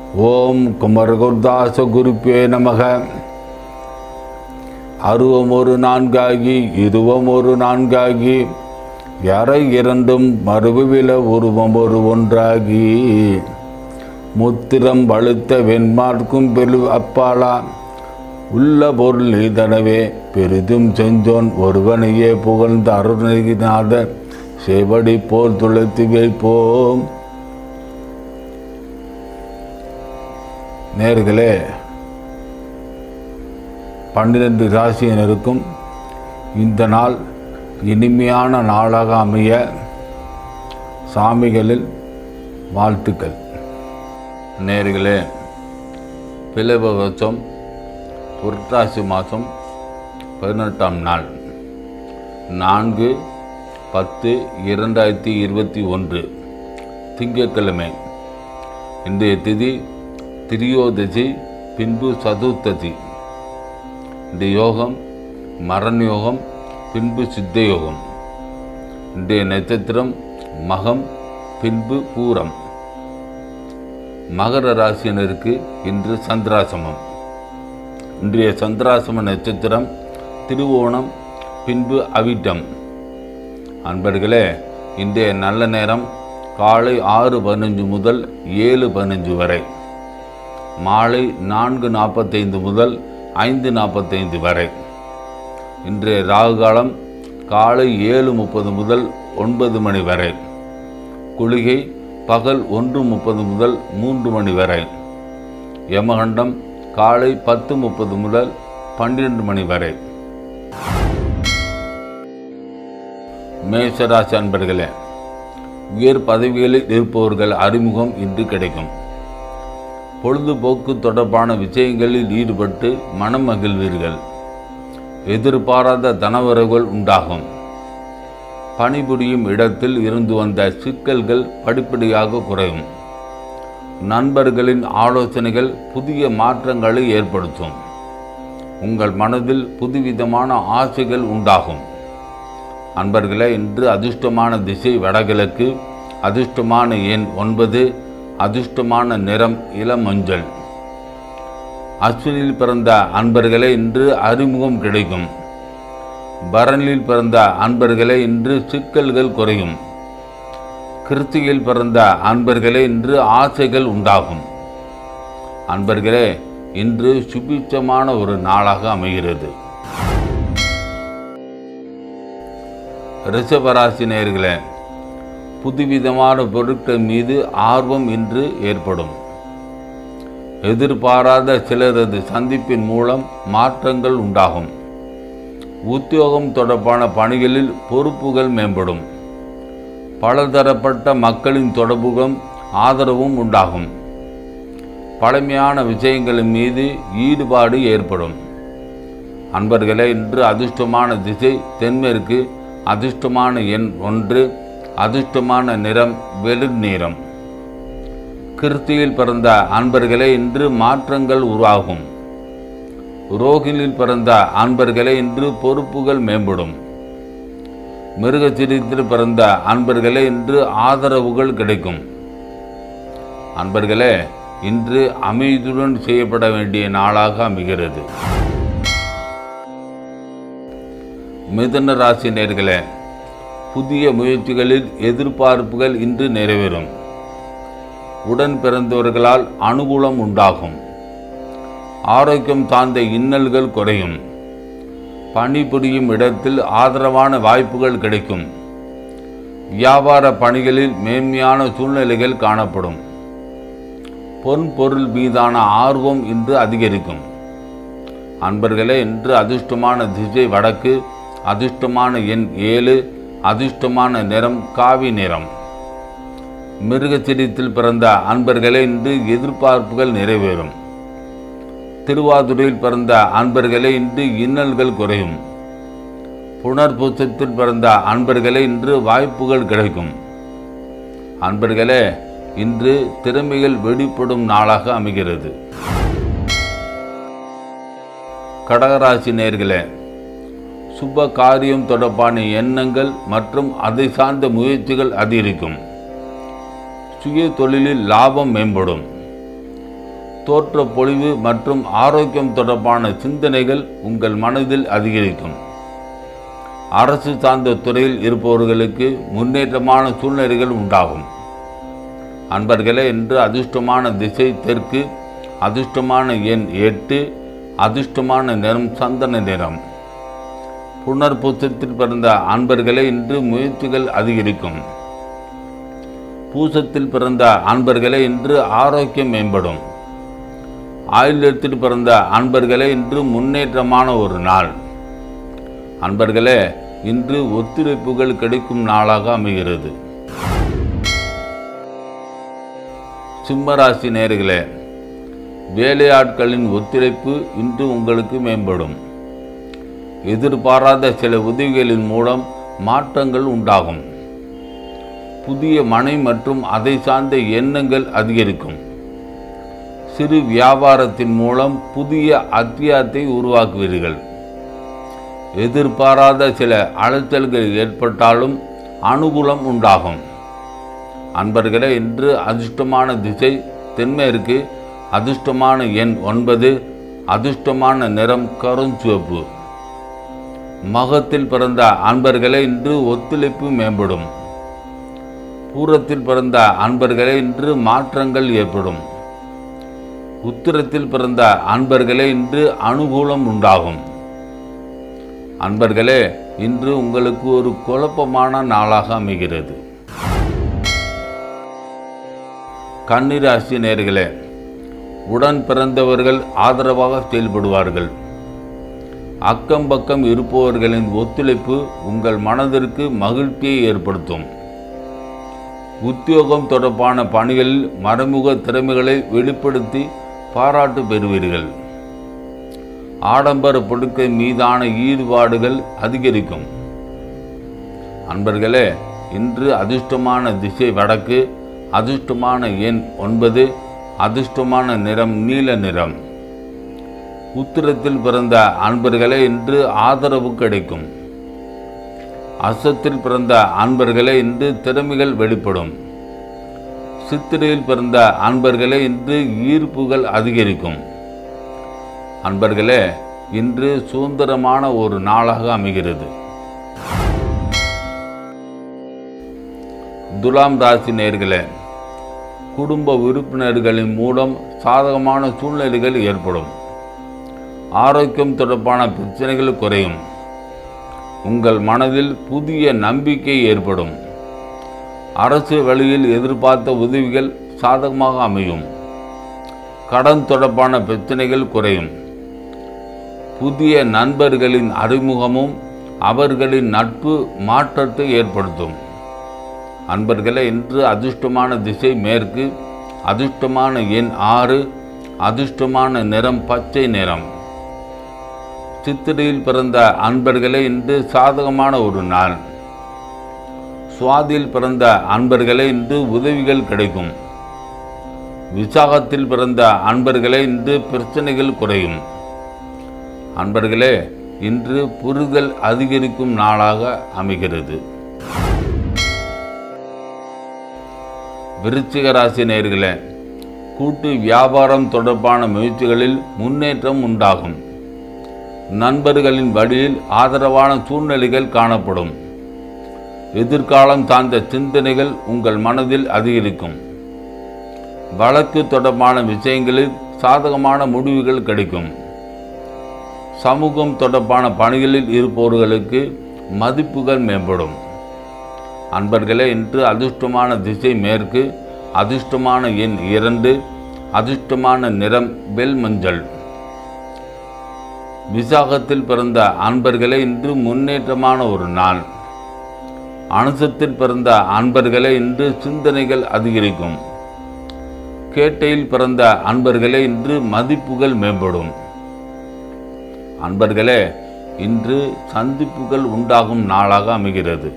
ஓம் குமரகுர்தாச குருப்பே நமக அருவம் ஒரு நான்காகி இதுவம் ஒரு நான்காகி எறை இரண்டும் மறுவில உருவம் ஒரு ஒன்றாகி முத்திரம் வழுத்த வெண்மார்க்கும் பெரு அப்பாலா உள்ள பொருள் இதனவே பெரிதும் செஞ்சோன் ஒருவனையே புகழ்ந்த அருணகிநாத செவடி போல் துளைத்து வைப்போம் நேர்களே பன்னிரண்டு ராசியினருக்கும் இந்த நாள் இனிமையான நாளாக அமைய சாமிகளில் வாழ்த்துக்கள் நேர்களே பிளவபட்சம் புரட்டாசி மாதம் பதினெட்டாம் நாள் நான்கு பத்து இரண்டாயிரத்தி இருபத்தி ஒன்று திங்கட்கிழமை இன்றைய திதி திரியோதசி பின்பு சதுர்த்ததி இந்த யோகம் மரண யோகம் பின்பு சித்த யோகம் இன்றைய நட்சத்திரம் மகம் பின்பு பூரம் மகர ராசியினருக்கு இன்று சந்திராசமம் இன்றைய சந்திராசம நட்சத்திரம் திருவோணம் பின்பு அவிட்டம் அன்பர்களே இன்றைய நல்ல நேரம் காலை ஆறு பதினஞ்சு முதல் ஏழு பதினஞ்சு வரை மாலை நான்கு நாற்பத்தைந்து முதல் ஐந்து நாற்பத்தைந்து வரை இன்றைய ராகு காலம் காலை ஏழு முப்பது முதல் ஒன்பது மணி வரை குளிகை பகல் ஒன்று முப்பது முதல் மூன்று மணி வரை யமகண்டம் காலை பத்து முப்பது முதல் பன்னிரண்டு மணி வரை மேஷராசி அன்பர்களே உயர் பதவிகளில் இருப்பவர்கள் அறிமுகம் இன்று கிடைக்கும் பொழுதுபோக்கு தொடர்பான விஷயங்களில் ஈடுபட்டு மனம் மகிழ்வீர்கள் எதிர்பாராத தனவரவுகள் உண்டாகும் பணிபுரியும் இடத்தில் இருந்து வந்த சிக்கல்கள் படிப்படியாக குறையும் நண்பர்களின் ஆலோசனைகள் புதிய மாற்றங்களை ஏற்படுத்தும் உங்கள் மனதில் புதுவிதமான ஆசைகள் உண்டாகும் அன்பர்களே இன்று அதிர்ஷ்டமான திசை வடகிழக்கு அதிர்ஷ்டமான எண் ஒன்பது அதிர்ஷ்டமான நிறம் இளமஞ்சள் அஸ்வினில் பிறந்த அன்பர்களே இன்று அறிமுகம் கிடைக்கும் பரணில் பிறந்த அன்பர்களே இன்று சிக்கல்கள் குறையும் கிருத்திகையில் பிறந்த அன்பர்களே இன்று ஆசைகள் உண்டாகும் அன்பர்களே இன்று சுபிட்சமான ஒரு நாளாக அமைகிறது ரிஷபராசி நேயர்களே புதுவிதமான பொருட்கள் மீது ஆர்வம் இன்று ஏற்படும் எதிர்பாராத சிலரது சந்திப்பின் மூலம் மாற்றங்கள் உண்டாகும் உத்தியோகம் தொடர்பான பணிகளில் பொறுப்புகள் மேம்படும் பலதரப்பட்ட மக்களின் தொடர்புகளும் ஆதரவும் உண்டாகும் பழமையான விஷயங்களின் மீது ஈடுபாடு ஏற்படும் அன்பர்களே இன்று அதிர்ஷ்டமான திசை தென்மேற்கு அதிர்ஷ்டமான எண் ஒன்று அதிர்ஷ்டமான நிறம் வெளிர்நீரம் கிருத்தியில் பிறந்த அன்பர்களே இன்று மாற்றங்கள் உருவாகும் ரோகிணியில் பிறந்த அன்பர்களே இன்று பொறுப்புகள் மேம்படும் மிருகச்சிரித்தில் பிறந்த அன்பர்களே இன்று ஆதரவுகள் கிடைக்கும் அன்பர்களே இன்று அமைதியுடன் செய்யப்பட வேண்டிய நாளாக அமைகிறது மிதுன ராசி நேர்களே புதிய முயற்சிகளில் எதிர்பார்ப்புகள் இன்று நிறைவேறும் உடன் பிறந்தவர்களால் அனுகூலம் உண்டாகும் ஆரோக்கியம் சார்ந்த இன்னல்கள் குறையும் பணிபுரியும் இடத்தில் ஆதரவான வாய்ப்புகள் கிடைக்கும் வியாபார பணிகளில் மேன்மையான சூழ்நிலைகள் காணப்படும் பொன் பொருள் மீதான ஆர்வம் இன்று அதிகரிக்கும் அன்பர்களே இன்று அதிர்ஷ்டமான திசை வடக்கு அதிர்ஷ்டமான எண் ஏழு அதிர்ஷ்டமான நிறம் காவி நிறம் மிருகச்சிரித்தில் பிறந்த அன்பர்களே இன்று எதிர்பார்ப்புகள் நிறைவேறும் திருவாதுரையில் பிறந்த அன்பர்களே இன்று இன்னல்கள் குறையும் புனர்பூசத்தில் பிறந்த அன்பர்களே இன்று வாய்ப்புகள் கிடைக்கும் அன்பர்களே இன்று திறமைகள் வெளிப்படும் நாளாக அமைகிறது கடகராசி நேர்களே சுப காரியம் தொடர்பான எண்ணங்கள் மற்றும் அதை சார்ந்த முயற்சிகள் அதிகரிக்கும் சுய தொழிலில் லாபம் மேம்படும் தோற்ற பொலிவு மற்றும் ஆரோக்கியம் தொடர்பான சிந்தனைகள் உங்கள் மனதில் அதிகரிக்கும் அரசு சார்ந்த துறையில் இருப்பவர்களுக்கு முன்னேற்றமான சூழ்நிலைகள் உண்டாகும் அன்பர்களே இன்று அதிர்ஷ்டமான திசை தெற்கு அதிர்ஷ்டமான எண் எட்டு அதிர்ஷ்டமான நிறம் சந்தன நிறம் புனர்பூசத்தில் பிறந்த அன்பர்களே இன்று முயற்சிகள் அதிகரிக்கும் பூசத்தில் பிறந்த அன்பர்களே இன்று ஆரோக்கியம் மேம்படும் ஆயுளத்தில் பிறந்த அன்பர்களே இன்று முன்னேற்றமான ஒரு நாள் அன்பர்களே இன்று ஒத்துழைப்புகள் கிடைக்கும் நாளாக அமைகிறது சிம்மராசி நேர்களே வேலையாட்களின் ஒத்துழைப்பு இன்று உங்களுக்கு மேம்படும் எதிர்பாராத சில உதவிகளின் மூலம் மாற்றங்கள் உண்டாகும் புதிய மனை மற்றும் அதை சார்ந்த எண்ணங்கள் அதிகரிக்கும் சிறு வியாபாரத்தின் மூலம் புதிய அத்தியாயத்தை உருவாக்குவீர்கள் எதிர்பாராத சில அலைச்சல்கள் ஏற்பட்டாலும் அனுகூலம் உண்டாகும் அன்பர்களே இன்று அதிர்ஷ்டமான திசை தென்மேற்கு அதிர்ஷ்டமான எண் ஒன்பது அதிர்ஷ்டமான நிறம் கருஞ்சிவப்பு மகத்தில் பிறந்த அன்பர்களே இன்று ஒத்துழைப்பு மேம்படும் பூரத்தில் பிறந்த அன்பர்களே இன்று மாற்றங்கள் ஏற்படும் உத்திரத்தில் பிறந்த அன்பர்களே இன்று அனுகூலம் உண்டாகும் அன்பர்களே இன்று உங்களுக்கு ஒரு குழப்பமான நாளாக அமைகிறது கன்னிராசி நேர்களே உடன் பிறந்தவர்கள் ஆதரவாக செயல்படுவார்கள் அக்கம் பக்கம் இருப்பவர்களின் ஒத்துழைப்பு உங்கள் மனதிற்கு மகிழ்ச்சியை ஏற்படுத்தும் உத்தியோகம் தொடர்பான பணிகளில் மறைமுக திறமைகளை வெளிப்படுத்தி பாராட்டு பெறுவீர்கள் ஆடம்பர பொருட்கள் மீதான ஈடுபாடுகள் அதிகரிக்கும் அன்பர்களே இன்று அதிர்ஷ்டமான திசை வடக்கு அதிர்ஷ்டமான எண் ஒன்பது அதிர்ஷ்டமான நிறம் நீல நிறம் உத்திரத்தில் பிறந்த அன்பர்களே இன்று ஆதரவு கிடைக்கும் அசத்தில் பிறந்த அன்பர்களே இன்று திறமைகள் வெளிப்படும் சித்திரையில் பிறந்த அன்பர்களே இன்று ஈர்ப்புகள் அதிகரிக்கும் அன்பர்களே இன்று சுதந்திரமான ஒரு நாளாக அமைகிறது துலாம் ராசி நேர்களே குடும்ப உறுப்பினர்களின் மூலம் சாதகமான சூழ்நிலைகள் ஏற்படும் ஆரோக்கியம் தொடர்பான பிரச்சனைகள் குறையும் உங்கள் மனதில் புதிய நம்பிக்கை ஏற்படும் அரசு வழியில் எதிர்பார்த்த உதவிகள் சாதகமாக அமையும் கடன் தொடர்பான பிரச்சனைகள் குறையும் புதிய நண்பர்களின் அறிமுகமும் அவர்களின் நட்பு மாற்றத்தை ஏற்படுத்தும் அன்பர்களே இன்று அதிர்ஷ்டமான திசை மேற்கு அதிர்ஷ்டமான எண் ஆறு அதிர்ஷ்டமான நிறம் பச்சை நிறம் சித்திரையில் பிறந்த அன்பர்களே இன்று சாதகமான ஒரு நாள் சுவாதியில் பிறந்த அன்பர்களே இன்று உதவிகள் கிடைக்கும் விசாகத்தில் பிறந்த அன்பர்களே இன்று பிரச்சனைகள் குறையும் அன்பர்களே இன்று புரிதல் அதிகரிக்கும் நாளாக அமைகிறது விருச்சிக ராசி நேர்களே கூட்டு வியாபாரம் தொடர்பான முயற்சிகளில் முன்னேற்றம் உண்டாகும் நண்பர்களின் வழியில் ஆதரவான சூழ்நிலைகள் காணப்படும் எதிர்காலம் சார்ந்த சிந்தனைகள் உங்கள் மனதில் அதிகரிக்கும் வழக்கு தொடர்பான விஷயங்களில் சாதகமான முடிவுகள் கிடைக்கும் சமூகம் தொடர்பான பணிகளில் இருப்பவர்களுக்கு மதிப்புகள் மேம்படும் அன்பர்களே இன்று அதிர்ஷ்டமான திசை மேற்கு அதிர்ஷ்டமான எண் இரண்டு அதிர்ஷ்டமான நிறம் வெல் மஞ்சள் விசாகத்தில் பிறந்த அன்பர்களே இன்று முன்னேற்றமான ஒரு நாள் அனுசத்தில் பிறந்த அன்பர்களே இன்று சிந்தனைகள் அதிகரிக்கும் கேட்டையில் பிறந்த அன்பர்களே இன்று மதிப்புகள் மேம்படும் அன்பர்களே இன்று சந்திப்புகள் உண்டாகும் நாளாக அமைகிறது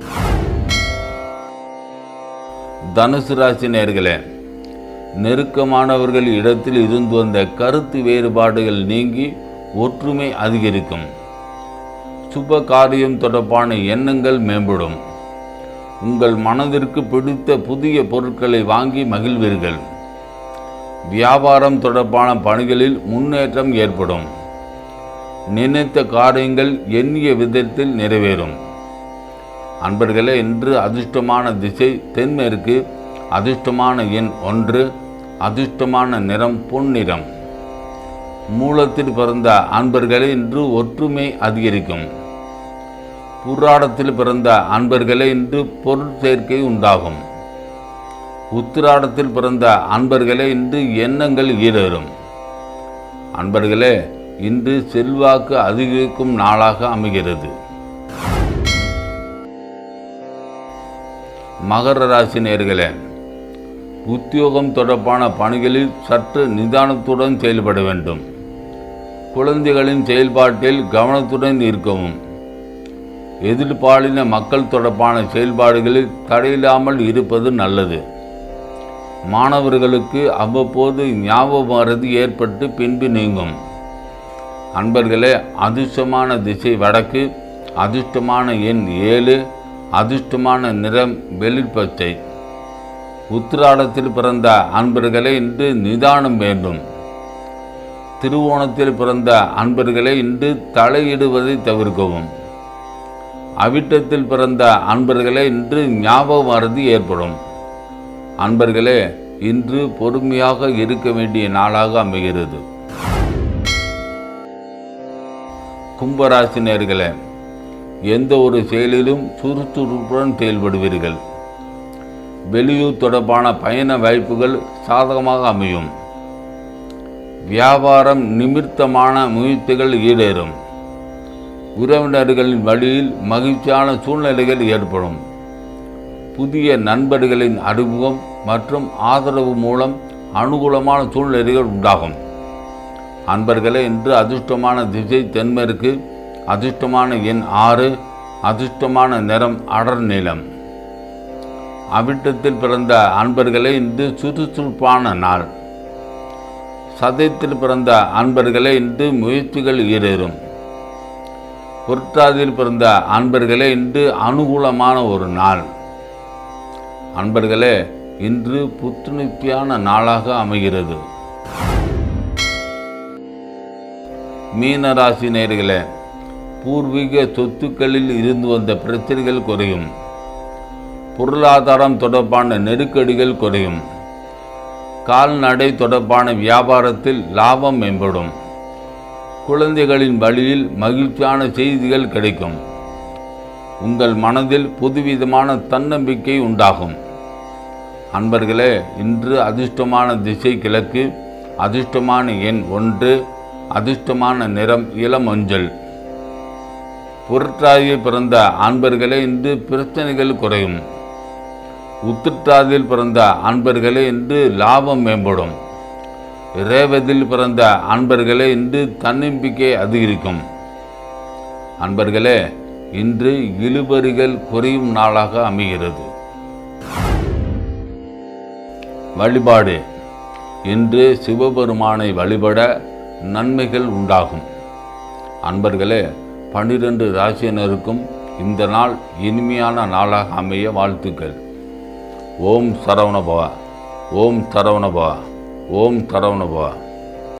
தனுசு ராசி நேர்களே நெருக்கமானவர்கள் இடத்தில் இருந்து வந்த கருத்து வேறுபாடுகள் நீங்கி ஒற்றுமை அதிகரிக்கும் சுப காரியம் தொடர்பான எண்ணங்கள் மேம்படும் உங்கள் மனதிற்கு பிடித்த புதிய பொருட்களை வாங்கி மகிழ்வீர்கள் வியாபாரம் தொடர்பான பணிகளில் முன்னேற்றம் ஏற்படும் நினைத்த காரியங்கள் எண்ணிய விதத்தில் நிறைவேறும் அன்பர்களே இன்று அதிர்ஷ்டமான திசை தென்மேற்கு அதிர்ஷ்டமான எண் ஒன்று அதிர்ஷ்டமான நிறம் பொன்னிறம் மூலத்தில் பிறந்த அன்பர்களே இன்று ஒற்றுமை அதிகரிக்கும் புராடத்தில் பிறந்த அன்பர்களே இன்று பொருள் சேர்க்கை உண்டாகும் உத்திராடத்தில் பிறந்த அன்பர்களே இன்று எண்ணங்கள் ஈடேறும் அன்பர்களே இன்று செல்வாக்கு அதிகரிக்கும் நாளாக அமைகிறது மகர ராசி நேர்களே உத்தியோகம் தொடர்பான பணிகளில் சற்று நிதானத்துடன் செயல்பட வேண்டும் குழந்தைகளின் செயல்பாட்டில் கவனத்துடன் இருக்கவும் எதிர்பாலின மக்கள் தொடர்பான செயல்பாடுகளில் தடையில்லாமல் இருப்பது நல்லது மாணவர்களுக்கு அவ்வப்போது ஞாபக மறதி ஏற்பட்டு பின்பு நீங்கும் அன்பர்களே அதிர்ஷ்டமான திசை வடக்கு அதிர்ஷ்டமான எண் ஏழு அதிர்ஷ்டமான நிறம் வெளிர்பச்சை உத்திராடத்தில் பிறந்த அன்பர்களே இன்று நிதானம் வேண்டும் திருவோணத்தில் பிறந்த அன்பர்களே இன்று தலையிடுவதை தவிர்க்கவும் அவிட்டத்தில் பிறந்த அன்பர்களே இன்று ஞாபக மறதி ஏற்படும் அன்பர்களே இன்று பொறுமையாக இருக்க வேண்டிய நாளாக அமைகிறது கும்பராசி நேர்களே எந்த ஒரு செயலிலும் சுறுசுறுப்புடன் செயல்படுவீர்கள் வெளியூர் தொடர்பான பயண வாய்ப்புகள் சாதகமாக அமையும் வியாபாரம் நிமித்தமான முயற்சிகள் ஈடேறும் உறவினர்களின் வழியில் மகிழ்ச்சியான சூழ்நிலைகள் ஏற்படும் புதிய நண்பர்களின் அறிமுகம் மற்றும் ஆதரவு மூலம் அனுகூலமான சூழ்நிலைகள் உண்டாகும் அன்பர்களே இன்று அதிர்ஷ்டமான திசை தென்மேற்கு அதிர்ஷ்டமான எண் ஆறு அதிர்ஷ்டமான நிறம் அடர் நீளம் அவிட்டத்தில் பிறந்த அன்பர்களே இன்று சுறுசுறுப்பான நாள் சதயத்தில் பிறந்த அன்பர்களே இன்று முயற்சிகள் ஈடேறும் புரட்டாதியில் பிறந்த அன்பர்களே இன்று அனுகூலமான ஒரு நாள் அன்பர்களே இன்று புத்துணர்ச்சியான நாளாக அமைகிறது மீனராசி நேர்களே பூர்வீக சொத்துக்களில் இருந்து வந்த பிரச்சனைகள் குறையும் பொருளாதாரம் தொடர்பான நெருக்கடிகள் குறையும் கால்நடை தொடர்பான வியாபாரத்தில் லாபம் மேம்படும் குழந்தைகளின் வழியில் மகிழ்ச்சியான செய்திகள் கிடைக்கும் உங்கள் மனதில் புதுவிதமான தன்னம்பிக்கை உண்டாகும் அன்பர்களே இன்று அதிர்ஷ்டமான திசை கிழக்கு அதிர்ஷ்டமான எண் ஒன்று அதிர்ஷ்டமான நிறம் இளமஞ்சள் புரட்டாதியில் பிறந்த அன்பர்களே இன்று பிரச்சனைகள் குறையும் உத்திரட்டாதியில் பிறந்த அன்பர்களே இன்று லாபம் மேம்படும் ரேவதில் பிறந்த அன்பர்களே இன்று தன்னம்பிக்கை அதிகரிக்கும் அன்பர்களே இன்று இழுபறிகள் குறையும் நாளாக அமைகிறது வழிபாடு இன்று சிவபெருமானை வழிபட நன்மைகள் உண்டாகும் அன்பர்களே பன்னிரண்டு ராசியினருக்கும் இந்த நாள் இனிமையான நாளாக அமைய வாழ்த்துக்கள் ஓம் சரவணபவா ஓம் சரவணபவா ஓம் சரவணபவா